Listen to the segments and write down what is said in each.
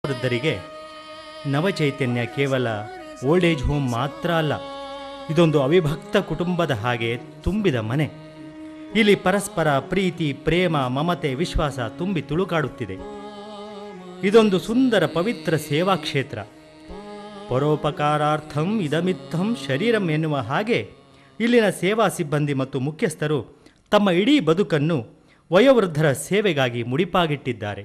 ವೃದ್ಧರಿಗೆ ನವಚೈತನ್ಯ ಕೇವಲ old age home ಮಾತ್ರ ಅಲ್ಲ ಇದೊಂದು ಅವಿಭಕ್ತ ಕುಟುಂಬದ ಹಾಗೆ ತುಂಬಿದ ಮನೆ ಇಲ್ಲಿ ಪರಸ್ಪರ ಪ್ರೀತಿ ಪ್ರೇಮ ಮಮತೆ ವಿಶ್ವಾಸ ತುಂಬಿ ತುಳುಕಾಡುತ್ತಿದೆ ಇದೊಂದು ಸುಂದರ ಪವಿತ್ರ ಸೇವಾ ಕ್ಷೇತ್ರ ಪರೋಪಕಾರಾರ್ಥಂ ಇದಮಿತ್ತಂ ಶರೀರಂ ಎನ್ನುವ ಹಾಗೆ ಇಲ್ಲಿನ ಸೇವಾ ಸಿಬ್ಬಂದಿ ಮತ್ತು ಮುಖ್ಯಸ್ಥರು ತಮ್ಮ ಇಡೀ ಬದುಕನ್ನು ವಯೋವೃದ್ಧರ ಸೇವೆಗಾಗಿ ಮುಡಿಪಾಗಿಟ್ಟಿದ್ದಾರೆ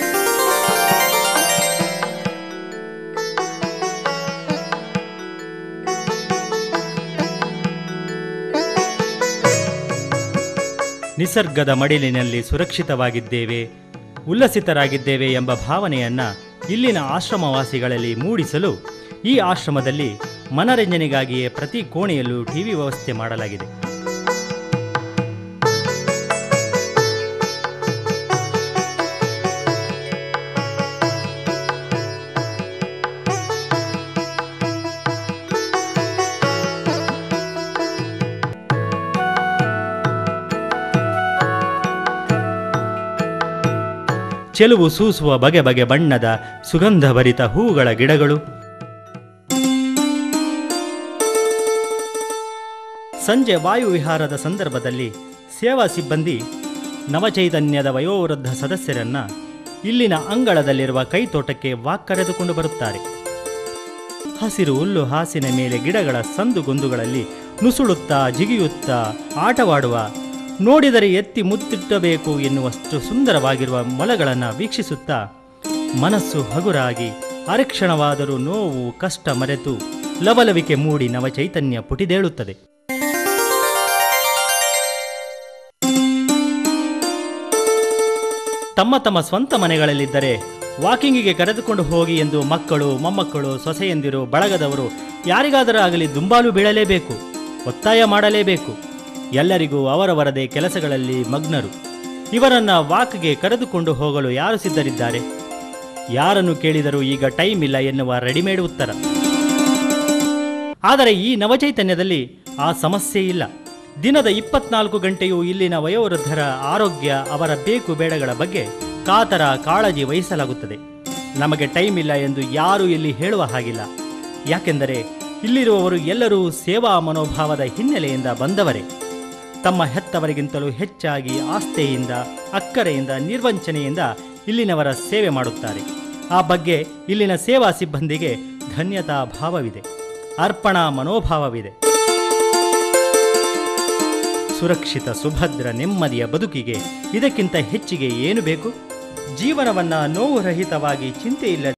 ನಿಸರ್ಗದ ಮಡಿಲಿನಲ್ಲಿ ಸುರಕ್ಷಿತವಾಗಿದ್ದೇವೆ ಉಲ್ಲಸಿತರಾಗಿದ್ದೇವೆ ಎಂಬ ಭಾವನೆಯನ್ನ ಇಲ್ಲಿನ ಆಶ್ರಮವಾಸಿಗಳಲ್ಲಿ ಮೂಡಿಸಲು ಈ ಆಶ್ರಮದಲ್ಲಿ ಮನರಂಜನೆಗಾಗಿಯೇ ಪ್ರತಿ ಕೋಣೆಯಲ್ಲೂ ಟಿವಿ ವ್ಯವಸ್ಥೆ ಮಾಡಲಾಗಿದೆ ಚೆಲುವು ಸೂಸುವ ಬಗೆ ಬಗೆ ಬಣ್ಣದ ಸುಗಂಧಭರಿತ ಹೂಗಳ ಗಿಡಗಳು ಸಂಜೆ ವಾಯುವಿಹಾರದ ಸಂದರ್ಭದಲ್ಲಿ ಸೇವಾ ಸಿಬ್ಬಂದಿ ನವಚೈತನ್ಯದ ವಯೋವೃದ್ಧ ಸದಸ್ಯರನ್ನ ಇಲ್ಲಿನ ಅಂಗಳದಲ್ಲಿರುವ ಕೈತೋಟಕ್ಕೆ ವಾಕ್ಕರೆದುಕೊಂಡು ಬರುತ್ತಾರೆ ಹಸಿರು ಹುಲ್ಲು ಹಾಸಿನ ಮೇಲೆ ಗಿಡಗಳ ಸಂದುಗೊಂದುಗಳಲ್ಲಿ ನುಸುಳುತ್ತಾ ಜಿಗಿಯುತ್ತಾ ಆಟವಾಡುವ ನೋಡಿದರೆ ಎತ್ತಿ ಮುತ್ತಿಟ್ಟಬೇಕು ಎನ್ನುವಷ್ಟು ಸುಂದರವಾಗಿರುವ ಮೊಲಗಳನ್ನು ವೀಕ್ಷಿಸುತ್ತಾ ಮನಸ್ಸು ಹಗುರಾಗಿ ಅರಕ್ಷಣವಾದರೂ ನೋವು ಕಷ್ಟ ಮರೆತು ಲವಲವಿಕೆ ಮೂಡಿ ನವಚೈತನ್ಯ ಪುಟಿದೇಳುತ್ತದೆ ತಮ್ಮ ತಮ್ಮ ಸ್ವಂತ ಮನೆಗಳಲ್ಲಿದ್ದರೆ ವಾಕಿಂಗಿಗೆ ಕರೆದುಕೊಂಡು ಹೋಗಿ ಎಂದು ಮಕ್ಕಳು ಮೊಮ್ಮಕ್ಕಳು ಸೊಸೆಯಂದಿರು ಬಳಗದವರು ಯಾರಿಗಾದರೂ ಆಗಲಿ ದುಂಬಾಲು ಬೀಳಲೇಬೇಕು ಒತ್ತಾಯ ಮಾಡಲೇಬೇಕು ಎಲ್ಲರಿಗೂ ಅವರವರದೇ ಕೆಲಸಗಳಲ್ಲಿ ಮಗ್ನರು ಇವರನ್ನ ವಾಕ್ಗೆ ಕರೆದುಕೊಂಡು ಹೋಗಲು ಯಾರು ಸಿದ್ಧರಿದ್ದಾರೆ ಯಾರನ್ನು ಕೇಳಿದರೂ ಈಗ ಟೈಮ್ ಇಲ್ಲ ಎನ್ನುವ ರೆಡಿಮೇಡ್ ಉತ್ತರ ಆದರೆ ಈ ನವಚೈತನ್ಯದಲ್ಲಿ ಆ ಸಮಸ್ಯೆ ಇಲ್ಲ ದಿನದ ಇಪ್ಪತ್ನಾಲ್ಕು ಗಂಟೆಯೂ ಇಲ್ಲಿನ ವಯೋವೃದ್ಧರ ಆರೋಗ್ಯ ಅವರ ಬೇಕು ಬೇಡಗಳ ಬಗ್ಗೆ ಕಾತರ ಕಾಳಜಿ ವಹಿಸಲಾಗುತ್ತದೆ ನಮಗೆ ಟೈಮ್ ಇಲ್ಲ ಎಂದು ಯಾರೂ ಇಲ್ಲಿ ಹೇಳುವ ಹಾಗಿಲ್ಲ ಯಾಕೆಂದರೆ ಇಲ್ಲಿರುವವರು ಎಲ್ಲರೂ ಸೇವಾ ಮನೋಭಾವದ ಹಿನ್ನೆಲೆಯಿಂದ ಬಂದವರೇ ತಮ್ಮ ಹೆತ್ತವರಿಗಿಂತಲೂ ಹೆಚ್ಚಾಗಿ ಆಸ್ಥೆಯಿಂದ ಅಕ್ಕರೆಯಿಂದ ನಿರ್ವಂಚನೆಯಿಂದ ಇಲ್ಲಿನವರ ಸೇವೆ ಮಾಡುತ್ತಾರೆ ಆ ಬಗ್ಗೆ ಇಲ್ಲಿನ ಸೇವಾ ಸಿಬ್ಬಂದಿಗೆ ಧನ್ಯತಾ ಭಾವವಿದೆ ಅರ್ಪಣಾ ಮನೋಭಾವವಿದೆ ಸುರಕ್ಷಿತ ಸುಭದ್ರ ನೆಮ್ಮದಿಯ ಬದುಕಿಗೆ ಇದಕ್ಕಿಂತ ಹೆಚ್ಚಿಗೆ ಏನು ಬೇಕು ಜೀವನವನ್ನ ನೋವು ರಹಿತವಾಗಿ ಚಿಂತೆಯಿಲ್ಲ